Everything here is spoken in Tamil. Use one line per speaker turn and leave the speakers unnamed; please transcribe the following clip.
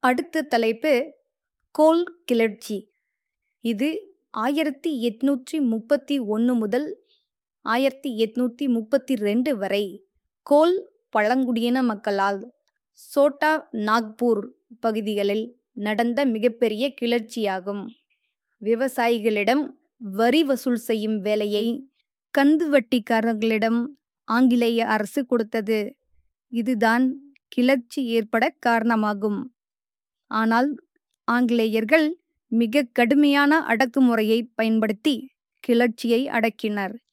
அடுத்த தலைப்பு கோல் கிளர்ச்சி இது ஆயிரத்தி எட்நூற்றி முப்பத்தி ஒன்று முதல் ஆயிரத்தி எட்நூற்றி முப்பத்தி ரெண்டு வரை கோல் பழங்குடியின மக்களால் சோட்டா நாக்பூர் பகுதிகளில் நடந்த மிகப்பெரிய கிளர்ச்சியாகும் விவசாயிகளிடம் வரி வசூல் செய்யும் வேலையை கந்துவட்டிக்காரர்களிடம் ஆங்கிலேய அரசு கொடுத்தது இதுதான் கிளர்ச்சி ஏற்பட காரணமாகும் ஆனால் ஆங்கிலேயர்கள் மிக கடுமையான அடக்குமுறையை பயன்படுத்தி கிளர்ச்சியை அடக்கினர்